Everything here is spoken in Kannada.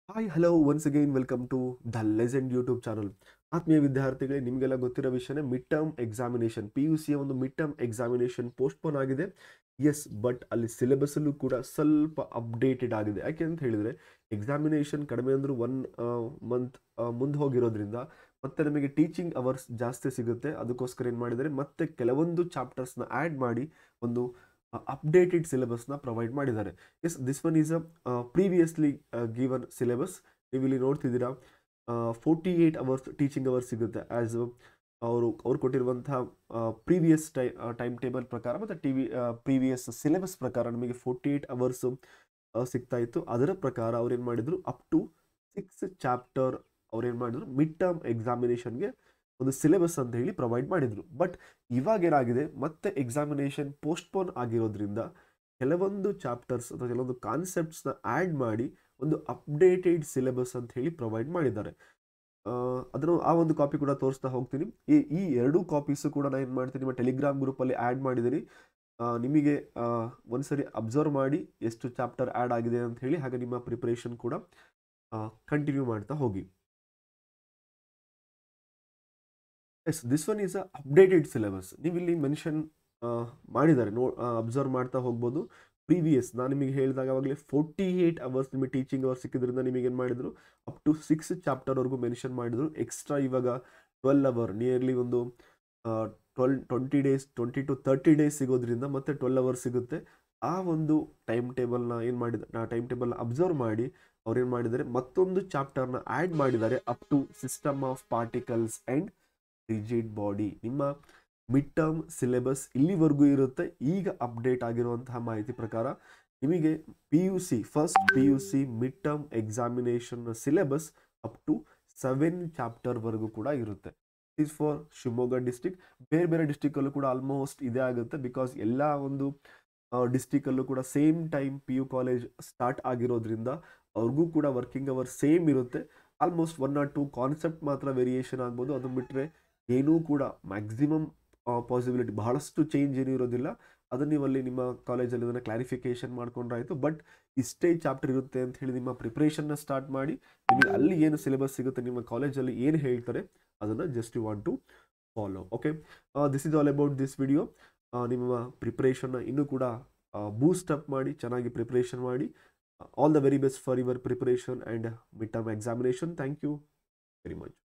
hi hello once again welcome to the legend YouTube channel ಆತ್ಮೀಯ ವಿದ್ಯಾರ್ಥಿಗಳೇ ನಿಮಗೆಲ್ಲ ಗೊತ್ತಿರೋ ವಿಷಯನೇ mid term examination P U ಸಿಯ ಒಂದು ಮಿಡ್ ಟರ್ಮ್ ಎಕ್ಸಾಮಿನೇಷನ್ ಪೋಸ್ಟ್ಪೋನ್ ಆಗಿದೆ ಎಸ್ ಬಟ್ ಅಲ್ಲಿ ಸಿಲೆಬಸ್ಸಲ್ಲೂ ಕೂಡ ಸ್ವಲ್ಪ ಅಪ್ಡೇಟೆಡ್ ಆಗಿದೆ ಯಾಕೆ ಅಂತ ಹೇಳಿದರೆ ಎಕ್ಸಾಮಿನೇಷನ್ ಕಡಿಮೆ ಅಂದರೂ ಒನ್ ಮಂತ್ ಮುಂದೆ ಹೋಗಿರೋದ್ರಿಂದ ಮತ್ತೆ ನಮಗೆ ಟೀಚಿಂಗ್ ಅವರ್ಸ್ ಜಾಸ್ತಿ ಸಿಗುತ್ತೆ ಅದಕ್ಕೋಸ್ಕರ ಏನು ಮಾಡಿದ್ದಾರೆ ಮತ್ತೆ ಕೆಲವೊಂದು ಚಾಪ್ಟರ್ಸ್ನ ಆ್ಯಡ್ ಮಾಡಿ ಒಂದು ಅಪ್ಡೇಟೆಡ್ ಸಿಲೆಬಸ್ನ ಪ್ರೊವೈಡ್ ಮಾಡಿದ್ದಾರೆ yes this one is a previously given syllabus ನೀವು ಇಲ್ಲಿ ನೋಡ್ತಿದ್ದೀರಾ forty eight hours teaching hours ಸಿಗುತ್ತೆ ಆ್ಯಸ್ ಅವರು ಅವ್ರು ಕೊಟ್ಟಿರುವಂತಹ ಪ್ರೀವಿಯಸ್ ಟೈ ಟೈಮ್ ಟೇಬಲ್ ಪ್ರಕಾರ ಮತ್ತು ಟಿ ವಿ ಪ್ರೀವಿಯಸ್ ಸಿಲೆಬಸ್ ಪ್ರಕಾರ ನಮಗೆ ಫೋರ್ಟಿ ಏಯ್ಟ್ ಅವರ್ಸು ಸಿಗ್ತಾ ಇತ್ತು ಅದರ ಪ್ರಕಾರ ಅವ್ರು ಏನು ಮಾಡಿದರು ಅಪ್ ಟು ಸಿಕ್ಸ್ ಚಾಪ್ಟರ್ ಅವ್ರು ಏನು ಮಾಡಿದ್ರು ಮಿಡ್ ಟರ್ಮ್ ಎಕ್ಸಾಮಿನೇಷನ್ಗೆ ಒಂದು ಸಿಲೆಬಸ್ ಅಂತ ಹೇಳಿ ಪ್ರೊವೈಡ್ ಮಾಡಿದರು ಬಟ್ ಇವಾಗ ಏನಾಗಿದೆ ಮತ್ತೆ ಎಕ್ಸಾಮಿನೇಷನ್ ಪೋಸ್ಟ್ಪೋನ್ ಆಗಿರೋದ್ರಿಂದ ಕೆಲವೊಂದು ಚಾಪ್ಟರ್ಸ್ ಅಥವಾ ಕೆಲವೊಂದು ಕಾನ್ಸೆಪ್ಟ್ಸ್ನ ಆ್ಯಡ್ ಮಾಡಿ ಒಂದು ಅಪ್ಡೇಟೆಡ್ ಸಿಲೆಬಸ್ ಅಂತ ಹೇಳಿ ಪ್ರೊವೈಡ್ ಮಾಡಿದ್ದಾರೆ ಅದನ್ನು ಆ ಒಂದು ಕಾಪಿ ಕೂಡ ತೋರಿಸ್ತಾ ಹೋಗ್ತೀನಿ ಈ ಈ ಎರಡೂ ಕಾಪೀಸು ಕೂಡ ನಾನು ಏನು ಮಾಡ್ತೀನಿ ನಿಮ್ಮ ಟೆಲಿಗ್ರಾಮ್ ಗ್ರೂಪಲ್ಲಿ ಆ್ಯಡ್ ಮಾಡಿದ್ದೀನಿ ನಿಮಗೆ ಒಂದ್ಸರಿ ಅಬ್ಸರ್ವ್ ಮಾಡಿ ಎಷ್ಟು ಚಾಪ್ಟರ್ ಆ್ಯಡ್ ಆಗಿದೆ ಅಂತ ಹೇಳಿ ಹಾಗೆ ನಿಮ್ಮ ಪ್ರಿಪ್ರೇಷನ್ ಕೂಡ ಕಂಟಿನ್ಯೂ ಮಾಡ್ತಾ ಹೋಗಿ yes this one is a updated syllabus ನೀವು ಇಲ್ಲಿ ಮೆನ್ಷನ್ ಮಾಡಿದ್ದಾರೆ ನೋ ಅಬ್ಸರ್ವ್ ಮಾಡ್ತಾ ಹೋಗ್ಬೋದು ಪ್ರೀವಿಯಸ್ ನಾನು ನಿಮಗೆ ಹೇಳಿದಾಗ ಆವಾಗಲೇ ಫೋರ್ಟಿ ಏಯ್ಟ್ ಅವರ್ಸ್ ನಿಮಗೆ ಟೀಚಿಂಗ್ ಅವರ್ಸ್ ಸಿಕ್ಕಿದ್ರಿಂದ ನಿಮಗೆ ಏನು ಮಾಡಿದರು ಅಪ್ ಟು ಸಿಕ್ಸ್ ಚಾಪ್ಟರ್ವರೆಗೂ ಮೆನ್ಷನ್ ಮಾಡಿದರು ಎಕ್ಸ್ಟ್ರಾ ಇವಾಗ ಟ್ವೆಲ್ ಅವರ್ ನಿಯರ್ಲಿ ಒಂದು twelve twenty days twenty to thirty days ಸಿಗೋದ್ರಿಂದ ಮತ್ತೆ ಟ್ವೆಲ್ ಅವರ್ಸ್ ಸಿಗುತ್ತೆ ಆ ಒಂದು ಟೈಮ್ ಟೇಬಲ್ನ ಏನು ಮಾಡಿದ ಆ ಟೈಮ್ ಟೇಬಲ್ನ ಅಬ್ಸರ್ವ್ ಮಾಡಿ ಅವ್ರು ಏನು ಮಾಡಿದ್ದಾರೆ ಮತ್ತೊಂದು ಚಾಪ್ಟರ್ನ ಆ್ಯಡ್ ಮಾಡಿದ್ದಾರೆ up to system of particles and rigid body ನಿಮ್ಮ ಮಿಡ್ ಟರ್ಮ್ ಸಿಲೆಬಸ್ ಇಲ್ಲಿವರೆಗೂ ಇರುತ್ತೆ ಈಗ ಅಪ್ಡೇಟ್ ಆಗಿರುವಂತಹ ಮಾಹಿತಿ ಪ್ರಕಾರ ನಿಮಗೆ P U C first P U C mid term examination syllabus up to seven ಚಾಪ್ಟರ್ವರೆಗೂ ಕೂಡ ಇರುತ್ತೆ ಇಸ್ ಫಾರ್ ಶಿವಮೊಗ್ಗ ಡಿಸ್ಟಿಕ್ ಬೇರೆ ಬೇರೆ ಡಿಸ್ಟಿಕಲ್ಲೂ ಕೂಡ ಆಲ್ಮೋಸ್ಟ್ ಇದೇ ಆಗುತ್ತೆ ಬಿಕಾಸ್ ಎಲ್ಲ ಒಂದು ಡಿಸ್ಟಿಕಲ್ಲೂ ಕೂಡ same time P U college start ಆಗಿರೋದ್ರಿಂದ ಅವ್ರಿಗೂ ಕೂಡ ವರ್ಕಿಂಗ್ ಅವರ್ ಸೇಮ್ ಇರುತ್ತೆ almost one or two concept ಮಾತ್ರ ವೇರಿಯೇಷನ್ ಆಗ್ಬೋದು ಅದನ್ನು ಬಿಟ್ಟರೆ ಏನೂ ಕೂಡ ಮ್ಯಾಕ್ಸಿಮಮ್ ಪಾಸಿಬಿಲಿಟಿ ಬಹಳಷ್ಟು ಚೇಂಜ್ ಏನೂ ಇರೋದಿಲ್ಲ ಅದನ್ನು ನೀವು ಅಲ್ಲಿ ನಿಮ್ಮ ಕಾಲೇಜಲ್ಲಿ ಅದನ್ನು ಕ್ಲಾರಿಫಿಕೇಶನ್ ಮಾಡ್ಕೊಂಡ್ರಾಯ್ತು ಬಟ್ ಇಷ್ಟೇ ಚಾಪ್ಟರ್ ಇರುತ್ತೆ ಅಂತ ಹೇಳಿ ನಿಮ್ಮ ಪ್ರಿಪ್ರೇಷನ್ನ ಸ್ಟಾರ್ಟ್ ಮಾಡಿ ನಿಮಗೆ ಅಲ್ಲಿ ಏನು ಸಿಲೆಬಸ್ ಸಿಗುತ್ತೆ ನಿಮ್ಮ ಕಾಲೇಜಲ್ಲಿ ಏನು ಹೇಳ್ತಾರೆ ಅದನ್ನು just you want to follow okay this is all about this video ನಿಮ್ಮ ಪ್ರಿಪ್ರೇಷನ್ನ ಇನ್ನೂ ಕೂಡ ಬೂಸ್ಟ್ ಅಪ್ ಮಾಡಿ ಚೆನ್ನಾಗಿ ಪ್ರಿಪ್ರೇಷನ್ ಮಾಡಿ all the very best for your preparation and mid term examination thank you very much